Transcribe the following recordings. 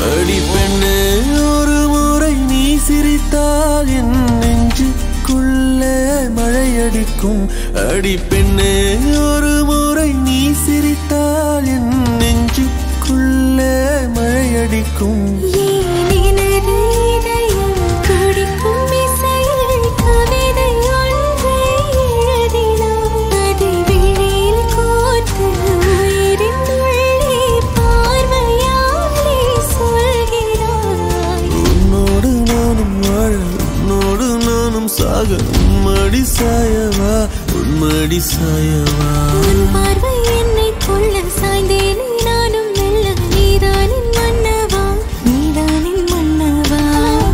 அடி பெண்ணே ஒரு முறை நீ சிரித்தால் என் நெஞ்சுக்குள்ளே மழையடிக்கும் அடி பெண்ணே ஒரு முறை நீ சிரித்தால் என் நெஞ்சுக்குள்ளே மழையடிக்கும் ஏனெனது இதயம் துடிக்கும் இசையில் கவிதை ஒன்றை எழுதினாய். அதை விழியில் கோர்த்து உயிரின் உள்ளே பார்வையாலே சொல்கிறாய். உன்னோடு நானும் வாழ உன்னோடு நானும் சாக உம்மடி சாயவா உம்மடி சாயவா உன் பார்வை என்னை கொள்ள சாய்ந்தேனே நானும் மெல்ல நீதானின் மன்னவா நீதானின் மன்னவா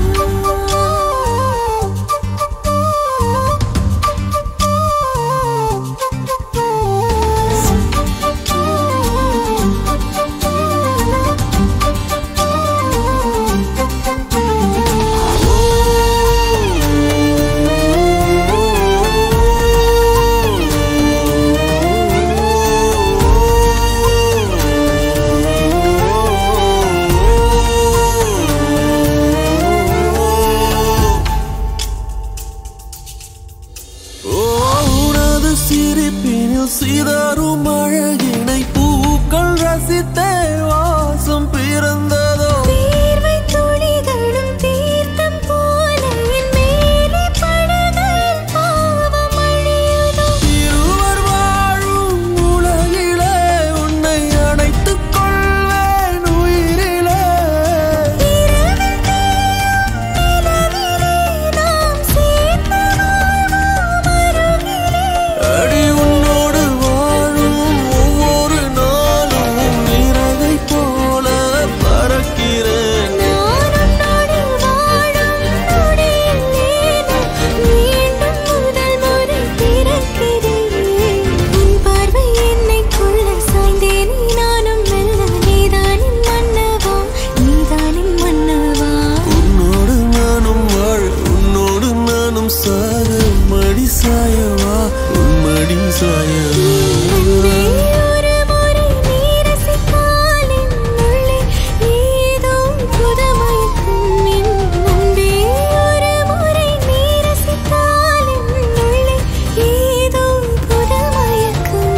ஓ உனது சிரிப்பினில் சிதறும் அழகினை பூக்கள் ரசித்தே வாசம் பிறந்ததோ தீர்வை துளிகளும் தீர்த்தம் போல என் மேலே படுகையில் பாவம் அழியுதோ இருவர் வாழும் உலகிலே உன்னை அணைத்துக் கொள்வேன் உயிரிலே இரவில் தேயும் நிலவிலே நாம் சேர்ந்து வாழ்வோம் அருகிலே அடி உன்னோடு வாழும் ஒவ்வொரு நாளும் இறகை போல பறக்கிறேன் நான் உன்னோடு வாழும் நொடியில் ஏனோ மீண்டும் முதல் முறை பிறக்கிறேன் உன் பார்வை என்னை கொள்ள சாய்ந்தேனே நானும் மெல்ல நீதானின் மன்னவா நீதானின் மன்னவா உன்னோடு நானும் வாழ உன்னோடு நானும் சாக மடி சாயவா உன்மடி சாயவா அன்பே ஒரு முறை நீ ரசித்தால் என் உள்ளே ஏதோ புதுமயக்கும் என் அன்பே ஒரு முறை நீ ரசித்தால் என் உள்ளே ஏதோ புதுமயக்கும்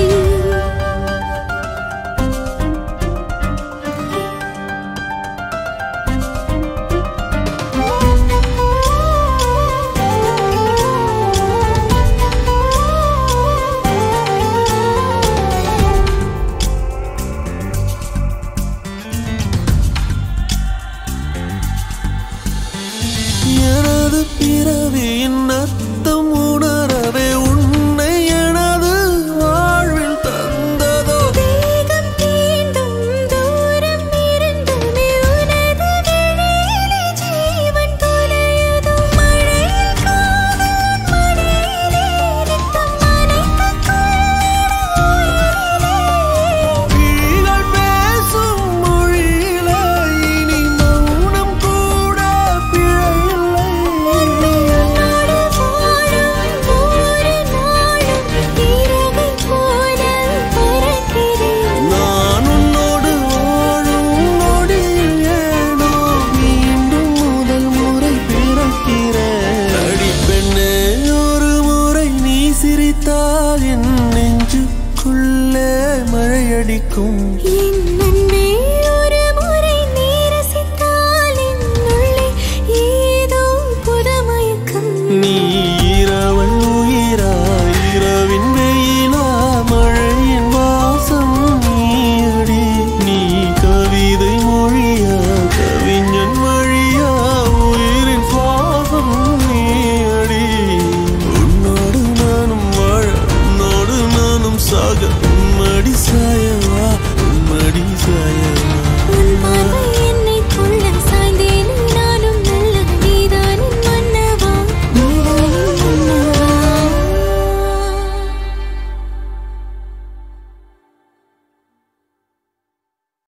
எனது பிறவியின் அர்த்தம் உணரவே உன்னை எனது வாழ்வில் தந்ததோ தேகம் தீண்டும் தூரம் இருந்துமே உனது விழியிலே ஜீவன் தொலையுதோ மழையில் காதல் மடியிலே ரத்தம் நனைத்துக் கொள்ளிட உயிரிலே விழிகள் பேசும் மொழியிலே இனி மௌனம் கூட பிழையில்லை உன்னோடு வாழும் ஒவ்வொரு நாளும் இரவை போல பறக்கிறேன் நான் உன்னோடு வாழும் நொடியில் ஏனோ மீண்டும் முதல் முறை பிறக்கிறேன் அடி பெண்ணே ஒரு முறை நீ சிரித்தால் என் நெஞ்சுக்குள்ளே மழையடிக்கும் என்